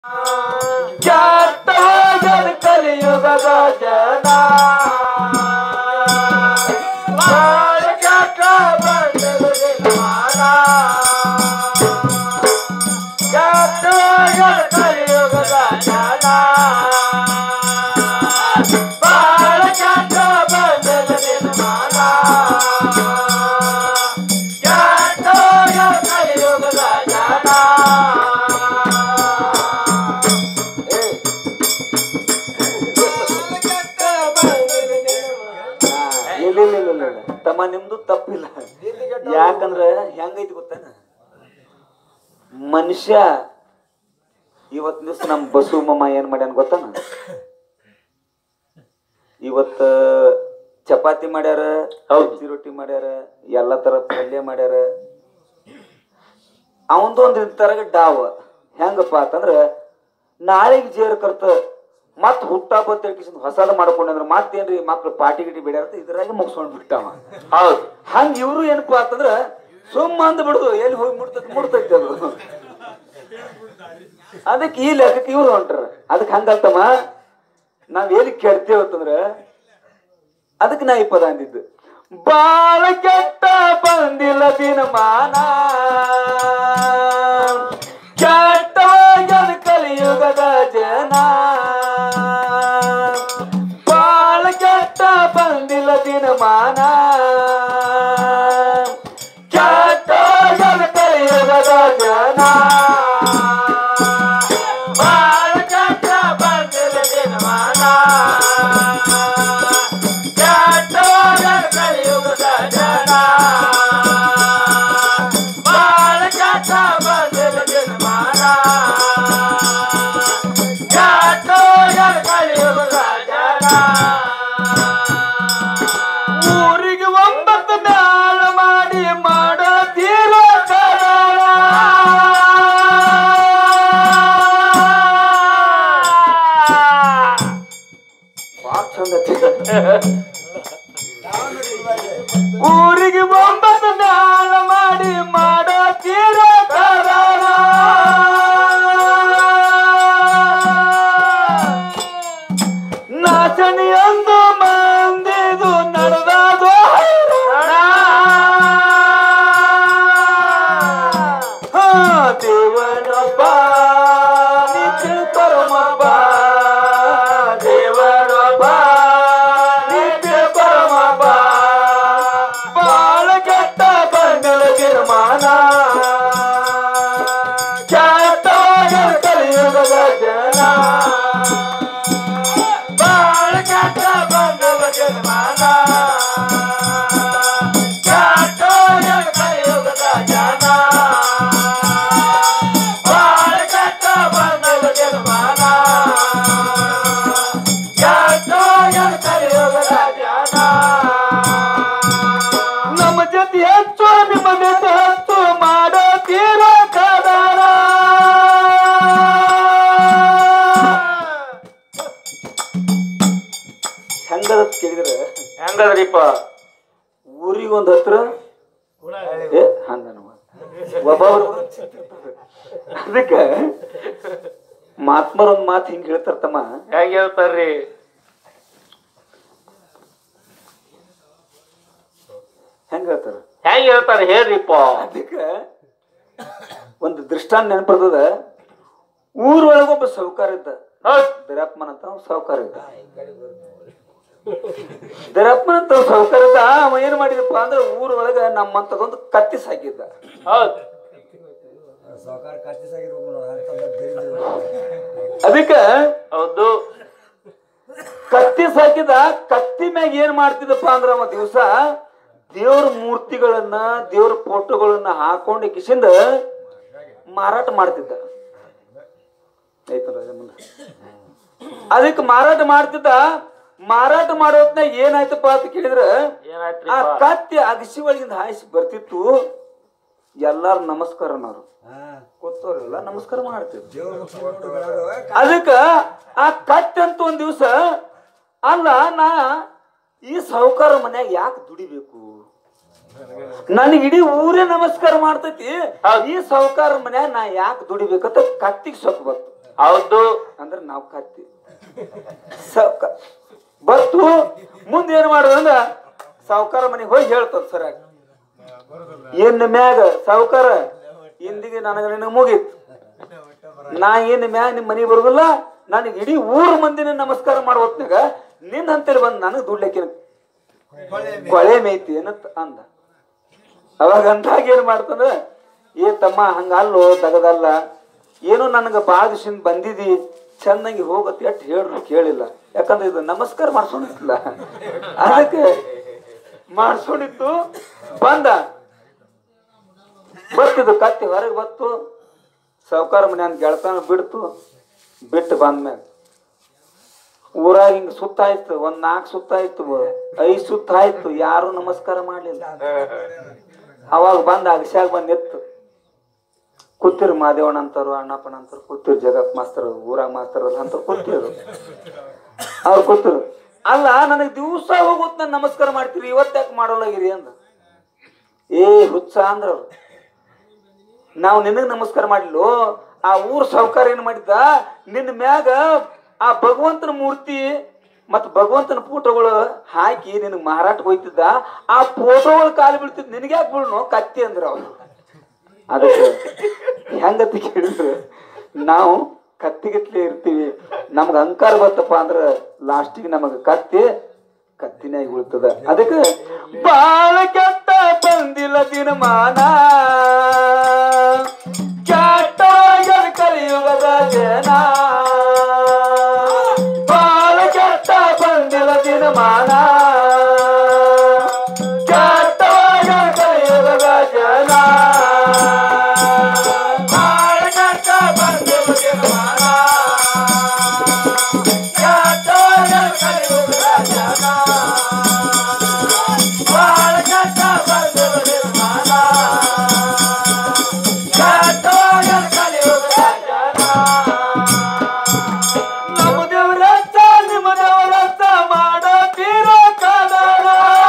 ಜಾತವಾಗದ ಕಲಿಯುಗದ ಜನ ಬಾಳ ಜಾತ ಬಂದದ ದಿನಮಾನ. ಜಾತವಾಗದ ಕಲಿಯುಗದ ಜನ ಬಾಳ ಜಾತ ಬಂದದ ದಿನಮಾನ. ಜಾತವಾಗದ ಕಲಿಯುಗದ ಜನ ಇಲ್ಲ ಇಲ್ಲ ಇಲ್ಲ ಇಲ್ಲ, ಇಲ್ಲ. ತಮ್ಮ ನಿಮ್ದು ತಪ್ಪಿಲ್ಲ ಯಾಕಂದ್ರ ಹೆಂಗೈತಿ ಗೊತ್ತೇನ ಮನುಷ್ಯ ಇವತ್ ದಿವಸ ನಮ್ ಬಸು ಮಮ್ಮ ಏನ್ ಮಾಡ್ಯಾನ ಗೊತ್ತಾನ ಇವತ್ತ ಚಪಾತಿ ಮಾಡ್ಯಾರ ಹೌದು ರೊಟ್ಟಿ ಮಾಡ್ಯಾರ ಎಲ್ಲಾ ತರ ಪಲ್ಯ ಮಾಡ್ಯಾರ ಅವಂದು ಒಂದ್ ತರಗ ಡಾವ ಹೆಂಗಪ್ಪ ಅಂತಂದ್ರ ನಾಳೆಗೆ ಜೇರ್ ಕರ್ತ ಮತ್ ಹುಟ್ಟಾಬತ್ತ ಹೊಸಾದ ಮಾಡ್ಕೊಂಡ್ರ ಮತ್ತೇನ್ರಿ ಮಕ್ಳು ಪಾಟಿ ಗಿಟಿ ಬಿಡ್ಯಾರ ಇದ್ರಾಗ ಮುಗಿಸ್ಕೊಂಡ್ ಬಿಟ್ಟಾವ ಹೌದು ಹಂಗ ಇವ್ರು ಏನಪ್ಪಾ ಅಂತಂದ್ರ ಸುಮ್ಮ ಅಂದ್ ಬಿಡುದು ಎಲ್ಲಿ ಹೋಗಿ ಮುಡ್ತೈತಿ ಮುಡ್ತೈತಿ ಅದು ಅದಕ್ಕೆ ಈ ಲೆಕ್ಕಕ್ಕೆ ಇವ್ರು ಹೊಂಟ್ರ ಅದಕ್ಕೆ ಹಂಗಲ್ತಮ್ಮ ನಾವ್ ಎಲ್ಲಿ ಕೆಡ್ತೇವ ಅಂತಂದ್ರ ಅದಕ್ಕೆ ನಾ ಈ ಪದ ಅಂದಿದ್ದು ಬಾಳ ಕೆಟ್ಟ ಬಂದಿಲ್ಲ ದಿನಮಾನ ಕೆಟ್ಟವಾಗದ ಕಲಿಯುಗದ ಜನ ಬಾಳ ಕೆಟ್ಟ ಬಂದಿಲ್ಲ ದಿನಮಾನ ಕೆಟ್ಟವಾಗದ ಕಲಿಯುಗದ ಜನ ಬಾಳ ಕೆಟ್ಟ ಬಂದಿಲ್ಲ ದಿನಮಾನ ಕೆಟ್ಟವಾಗದ ಕಲಿಯುಗದ ಜನ ಬಾಳ ಕೆಟ್ಟ ಬಂದಿಲ್ಲ ದಿನಮಾನ ಕೆಟ್ಟವಾಗದ ಕಲಿಯುಗದ ಜನ ಊರಿಗೆ ಒಂಬತ್ತು ಮ್ಯಾಲ ಮಾಡಿ ಮಾಡೋ ತೀರೋ ಊರಿಗೆ ಒಂಬತ್ತು ಮ್ಯಾಲ ಮಾಡಿ ಮಾಡೋ ತೀರೋ ನಾಚನಿ ಅಂದು ಮಂದಿದು ನಡೆದಾದು ಹಾ ದೇವನೊಬ್ಬ ನೀ ತಿಳ್ಕೊರಮಬ್ಬ ದೇವರೊಬ್ಬ ನೀ ತಿಳ್ಕೊರಮಬ್ಬ ಬಾಳ ಕೆಟ್ಟ ಬಂದಲ ಗಿರ್ಮಾನ ಕೆಟ್ಟ ಕಲಿಯುಗದ ಜನ ಬಾಳ ಕೆಟ್ಟ ಬಂದಲ ಗಿರ್ಮಾನ ಕೆಟ್ಟ ಕಲಿಯುಗದ ಜನ ಬಾಳ ಕೆಟ್ಟ ಬಂದಲ ಗಿರ್ಮಾನ ಕೆಟ್ಟ ಕಲಿಯುಗದ ಜನ ನಮ್ಮ ಜೊತೆ ಹೆಚ್ಚು ನಿಮ್ಮ ಜೊತೆ ಹೆಚ್ಚು ಮಾಡೋ ತೀರೋ ಕದನ ಹೆಂಗದ ಕೇಳಿದ್ರೆ ಹೆಂಗದ್ರಿಪ್ಪ ಊರಿಗೆ ಒಂದ್ ಹತ್ರ ಏ ಹಂಗ ಒಬ್ಬೊಬ್ರು ಅದಕ್ಕ ಮಾತ್ಮರ್ ಒಂದ್ ಮಾತು ಹಿಂಗ್ ಹೇಳ್ತಾರ ತಮ್ಮ ಹೆಂಗ್ ಹೇಳ್ತಾರ್ರಿ ಹೆಂಗ್ ಹೇಳ್ತಾರ ಹೆಂಗ್ ಹೇಳ್ತಾರ ಹೇಳ್ರಿಪ್ಪ ಅದಕ್ಕ ಒಂದು ದೃಷ್ಟಾಂತ ನೆನಪರ್ತದ ಊರೊಳಗೊಬ್ಬ ಸಾಹುಕಾರ ಇದ್ದ ಹೌದ್ ದರಪ್ಪನ ಅಂತ ಅವ್ನ್ ಸಾಹುಕಾರ ಇದ್ದ ದರಪ್ಪನ ಅಂತ ಅವ್ನ್ ಸಾಹುಕಾರ ಇದ್ದ ಅವ ಏನ್ ಮಾಡಿದಪ್ಪ ಅಂದ್ರೆ ಊರೊಳಗ ನಮ್ಮಂತದೊಂದು ಕತ್ತಿ ಸಾಕಿದ್ದ ಹೌದ್ ಸಾವುಕಾರ ಕತ್ತಿ ಸಾಗಿರ್ಬೇಕು ನೋಡು, ಅಂತ ದೊಡ್ಡ ಗರೀಬ್ ಅದಕ್ಕ ಹೌದು ಕತ್ತಿ ಸಾಕಿದ ಕತ್ತಿ ಮ್ಯಾಗ ಏನ್ ಮಾಡ್ತಿದ್ದಪ್ಪ ಅಂದ್ರ ಅವ ದಿವಸ ದೇವ್ರ ಮೂರ್ತಿಗಳನ್ನ ದೇವ್ರ ಫೋಟೋಗಳನ್ನ ಹಾಕೊಂಡು ಕಿಸಿಂದ ಮಾರಾಟ ಮಾಡ್ತಿದ್ದ ಆಯ್ತಲ್ಲ ಅದೇ ಮುಂದೆ. ಅದಕ್ಕೆ ಮಾರಾಟ ಮಾಡ್ತಿದ್ದ ಮಾರಾಟ ಮಾಡೋದ್ನಾಗ ಏನಾಯ್ತಪ್ಪ ಅಂತ ಕೇಳಿದ್ರ ಆ ಏನಾಯ್ತ್ರಿಪ್ಪ ಕತ್ತಿ ಅಗಸಿ ಒಳಗಿಂದ ಹಾಯಿಸಿ ಬರ್ತಿತ್ತು ಎಲ್ಲಾರು ನಮಸ್ಕಾರ ಅನ್ನೋರು ಹಾ ಕೂತವ್ರೆಲ್ಲ ನಮಸ್ಕಾರ ಮಾಡ್ತಿದ್ರು ದೇವ್ರ ಮುಖ ನೋಡಿ ಬಿಡೋರು, ಅದಕ್ಕ ಆ ಕಟ್ ಅಂತ ಒಂದ್ ದಿವ್ಸ ಅಲ್ಲ ನಾ ಈ ಸಾಹುಕಾರ ಮನ್ಯಾಗ ಯಾಕೆ ದುಡಿಬೇಕು ನನಗೆ ಇಡೀ ಊರೇ ನಮಸ್ಕಾರ ಮಾಡ್ತೈತಿ ಈ ಸಾಹುಕಾರ ಮನ್ಯಾಗ ನಾ ಯಾಕೆ ದುಡಿಬೇಕಂತ ಕತ್ತಿಗೆ ಸೊಕ್ಕ ಬಂತು ಹೌದು ಅಂದ್ರೆ ನಾವು ಕತ್ತಿ ಸೌಕ ಬತ್ತು ಮುಂದೆ ಏನ್ ಮಾಡೋದು ಅಂದ್ರ ಸಾವುಕಾರ ಮನೆಗೆ ಹೋಗಿ ಹೇಳ್ತದ ಸರಿಯಾಗಿ ಇನ್ನು ಮ್ಯಾಗ ಸಾವುಕಾರ ಇಂದಿಗೆ ನನಗೆ ನಿನಗೆ ಮುಗೀತು ನಾ ಇನ್ನು ಮ್ಯಾಗ ನಿಮ್ಮ ಮನೆಗೆ ಬರುದಿಲ್ಲ ನನಗೆ ಇಡೀ ಊರ್ ಮಂದಿನ ನಮಸ್ಕಾರ ಮಾಡೋ ಹೊತ್ನಾಗ ನಿನ್ನ ಅಂತೇಳಿ ಬಂದು ನನಗೆ ದುಡ್ಲಕ್ಕೆ ಕೊಳೆ ಮೇಯ್ತಿ ಏನಂತ ಅಂದ ಅವಾಗ ಅಂದಾಗ ಏನ್ ಮಾಡ್ತಾನ ಏ ತಮ್ಮ ಹಂಗಲ್ಲೋ ದಗದಲ್ಲ ಏನೋ ನನಗೆ ಭಾಳ ದಿವಸದಿಂದ ಬಂದಿದಿ ಚೆನ್ನಾಗಿ ಹೋಗತ್ತೆ ಅಟ್ ಹೇಳ್ರು ಕೇಳಿಲ್ಲ ಯಾಕಂದ್ರೆ ಇದು ನಮಸ್ಕಾರ ಮಾಡ್ಸೋಣಿಲ್ಲ ಅದಕ್ಕೆ ಮಾಡ್ಸೋಣಿತ್ತು ಬಂದ ಬರ್ತಿದ್ದು ಕತ್ತಿ ಹೊರಗೆ ಬತ್ತು ಸಾವುಕಾರ ಮನೆ ಅಂತ ಗೆಳತನ ಬಿಡ್ತು ಬಿಟ್ಟು ಬಂದ್ಮ್ಯಾಗ ಊರಾಗ ಹಿಂಗ ಸುತ್ತ ಆಯ್ತು ಒಂದ್ ನಾಲ್ಕು ಸುತ್ತ ಆಯ್ತು ಐದ್ ಸುತ್ತ ಆಯ್ತು ಯಾರು ನಮಸ್ಕಾರ ಮಾಡ್ಲಿಲ್ಲ ಅವಾಗ ಬಂದ ಅಗಸ್ಯಾಗ ಬಂದ್ ಎತ್ತು ಕೂತಿರು ಮಾದೇವಣ್ಣ ಅಂತಾರು ಅಣ್ಣಪ್ಪನ ಅಂತಾರು ಕೂತಿರು ಜಗತ್ ಮಾಸ್ತರ್ ಊರಾಗ ಮಾಸ್ತರ್ ಅಂತ ಕೂತಿರು ಅವ್ರು ಕೂತಿರು ಅಲ್ಲ ನನಗೆ ದಿವಸ ಹೋಗುತ್ತೆ ನಾನು ನಮಸ್ಕಾರ ಮಾಡ್ತೀರಿ ಇವತ್ತ್ಯಾಕೆ ಮಾಡೋಲಾಗಿರಿ ಅಂದ ಏ ಹುಚ್ಚ ಅಂದ್ರ ಅವ್ರು ನಾವು ನಿನಗ್ ನಮಸ್ಕಾರ ಮಾಡಿಲ್ಲೋ ಆ ಊರ್ ಸಾವುಕಾರ ಏನ್ ಮಾಡಿದ್ದ ನಿನ್ನ ಮ್ಯಾಗ ಆ ಭಗವಂತನ ಮೂರ್ತಿ ಮತ್ ಭಗವಂತನ ಫೋಟೋಗಳು ಹಾಕಿ ನಿನಗ್ ಮಾರಾಟಕ್ಕೆ ಹೋಯ್ತಿದ್ದ ಆ ಫೋಟೋಗಳು ಕಾಲು ಬೀಳ್ತಿದ್ ನಿನಗೆ ಯಾಕೆ ಬೀಳ್ನೋ ಕತ್ತಿ ಅಂದ್ರ ಅವ್ರು ಅದಕ್ಕೆ ಹೆಂಗತಿ ಕೇಳಿದ್ರು ನಾವು ಕತ್ತಿಗತ್ಲೆ ಇರ್ತೀವಿ ನಮ್ಗೆ ಅಹಂಕಾರ ಬರ್ತಪ್ಪ ಅಂದ್ರ ಲಾಸ್ಟಿಗೆ ನಮಗ ಕತ್ತಿ ಕತ್ತಿನಾಗಿ ಉಳ್ತದ ಅದಕ್ಕೆ ಬಾಳ ಕೆಟ್ಟ ಬಂದಿಲ್ಲ ದಿನಮಾನ ಕೆಟ್ಟ ಕಲಿಯುಗದ ಜನ ಬಾಳ ಕೆಟ್ಟ ಬಂದಿಲ್ಲ ದಿನಮಾನ ಕೆಟ್ಟ ಕಲಿಯುಗದ ಜನ ಬಾಳ ಕೆಟ್ಟ ಬಂದಿಲ್ಲ ದಿನಮಾನ ಕೆಟ್ಟ ಕಲಿಯುಗದ ಜನ ಬಾಳ ಕೆಟ್ಟ ಬಂದಿಲ್ಲ ದಿನಮಾನ ನಮ್ಮ ದೇವರತ್ತ ನಿಮ್ಮ ದೇವರತ್ತ ಮಾಡತೀರೋ ಕದರ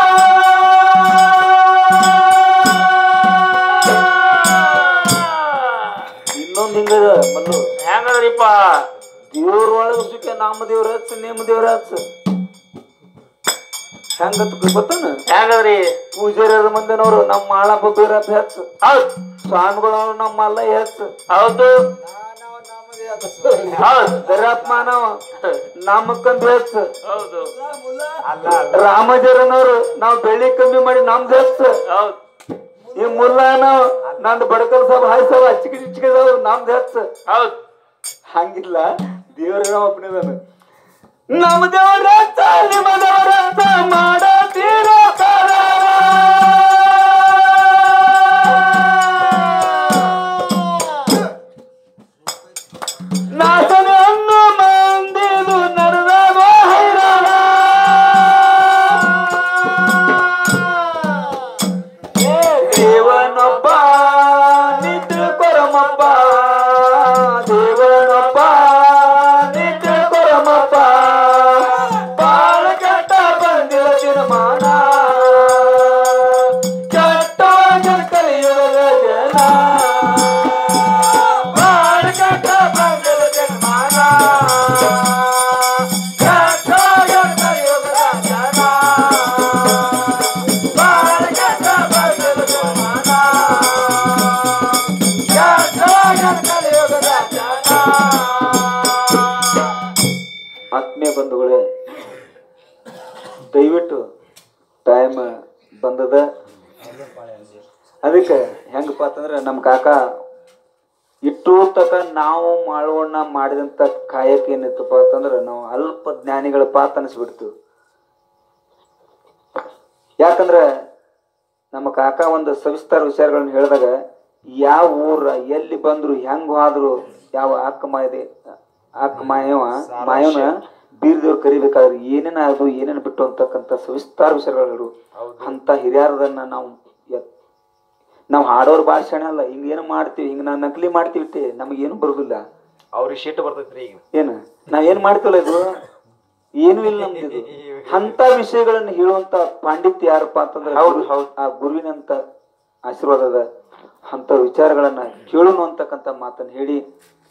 ಇನ್ನೊಂದು ಹಿಂಗದ ಮಲ್ಲು ಹೆಂಗದ್ರಿಪ್ಪ ದೇವ್ರ ಒಳಗ ಸುಖ ನಮ್ಮ ದೇವ್ರ ಹಚ್ಚ ನಿಮ್ಮ ದೇವ್ರ ಹಚ್ಚ ಹೆಂಗತ್ ಗೊತ್ತಾನ ಹೆಂಗದ್ರಿ ಪೂಜಾರಿಯರ ಮಂದಿನವರು ನಮ್ಮ ಮಾಳಪ್ಪ ಬೀರಪ್ಪ ಹೆಚ್ಚ ಹೌದ್ ಸ್ವಾಮಿಗಳವರು ನಮ್ಮ ಮಲ್ಲ ಹೆಚ್ಚ ಹೌದು ಹೌದ್ ಬೀರಪ್ಪ ಮಾನವ ನಮ್ಮಕ್ಕಂದು ಹೆಚ್ಚ ಹೌದು ರಾಮಜರನವರು ನಾವು ಬೆಳ್ಳಿ ಕಮ್ಮಿ ಮಾಡಿ ನಮ್ದು ಹೆಚ್ಚ ಹೌದ್ ಈ ಮುಲ್ಲಾನ ನಂದು ಬಡಕಲ್ ಸಾಬ್ ಹಾಯ್ ಸಾಬ್ ಅಚ್ಚಿಗೆ ಚಿಚ್ಚಿಗೆದವ್ರು ನಮ್ದು ಹೆಚ್ಚ ಹೌದ್ ಹಂಗಿಲ್ಲ ದೇವ್ರ ಒಬ್ಬನಿದಾನ ನಮ್ಮ ದೇವರ ನಿಮ್ಮ ದೇವರ ಮಾಡತೀರೋ ನಾಸನ ಅನ್ನು ಮಂದಿದು ನಡೆದಾಗ ಹೈರಾಣ ಏ ದೇವನೊಬ್ಬ ನಿತ್ಯ ಕೊರಮಪ್ಪ ದೇವನೊಬ್ಬ ನಿತ್ಯ ಕೊರಮಪ್ಪ ಬಾಳ ಕೆಟ್ಟ ಬಂದಿರ ದಿನಮಾನ ಕೆಟ್ಟ ಜನ ಕಲಿಯುವ ಜನ ಬಾಳ ಕೆಟ್ಟ ಬಂದಿರ ದಿನಮಾನ ಕೆಟ್ಟ ಜನ ಕಲಿಯುವ ಜನ ಆತ್ಮೀಯ ಬಂಧುಗಳೇ ದಯವಿಟ್ಟು ಟೈಮ್ ಬಂದದ ಅದಕ್ಕೆ ಹೆಂಗಪ್ಪ ಅಂತಂದ್ರೆ ನಮ್ಮ ಕಾಕ ಇಟ್ಟು ತಕ ನಾವು ಮಾಡೋಣ ಮಾಡಿದಂತ ಕಾಯಕ ಏನಿತ್ತಪ್ಪ ಅಂತಂದ್ರೆ ನಾವು ಅಲ್ಪ ಜ್ಞಾನಿಗಳಪ್ಪ ಅಂತ ಅನಿಸ್ಬಿಡ್ತು ಯಾಕಂದ್ರೆ ನಮ್ಮ ಕಾಕ ಒಂದು ಸವಿಸ್ತಾರ ವಿಚಾರಗಳನ್ನ ಹೇಳಿದಾಗ ಯಾವ ಊರ ಎಲ್ಲಿ ಬಂದ್ರು ಹೆಂಗ್ ಹೋದ್ರು ಯಾವ ಅಕ್ಕ ಮಾಯದೆ ಅಕ್ಕ ಮಾಯವ ಮಾಯವನ ಬೀರ್ದೇವ್ರು ಕರಿಬೇಕಾದ್ರೆ ಏನೇನ ಅದು ಏನೇನು ಬಿಟ್ಟು ಅಂತಕ್ಕಂಥ ಸವಿಸ್ತಾರ ವಿಚಾರಗಳು ಹೇಳು ಅಂತ ಹಿರಿಯರದನ್ನ ನಾವು ಎತ್- ನಾವು ಹಾಡೋರ್ ಭಾಷಣ ಅಲ್ಲ ಹಿಂಗ ಏನು ಮಾಡ್ತೀವಿ ಹಿಂಗ ನಾವು ನಕಲಿ ಮಾಡ್ತೀವಿ ಇಟ್ಟೆ ನಮಗೇನು ಬರುದಿಲ್ಲ ಅವ್ರಿಗೆ ಶೀಟ್ ಬರ್ತೈತ್ರಿ ಈಗ ಏನು ನಾವ್ ಏನ್ ಮಾಡ್ತೀವಲ್ಲ ಇದು ಏನು ಇಲ್ಲ ನಮ್ದು ಅಂತ ವಿಷಯಗಳನ್ನ ಹೇಳುವಂತ ಪಾಂಡಿತ್ಯ ಯಾರಪ್ಪ ಅಂತಂದ್ರೆ ಹೌದು, ಹೌದು ಆ ಗುರುವಿನಂತ ಆಶೀರ್ವಾದದ ಅಂತ ವಿಚಾರಗಳನ್ನ ಕೇಳೋಣ ಅಂತಕ್ಕಂಥ ಮಾತನ್ನ ಹೇಳಿ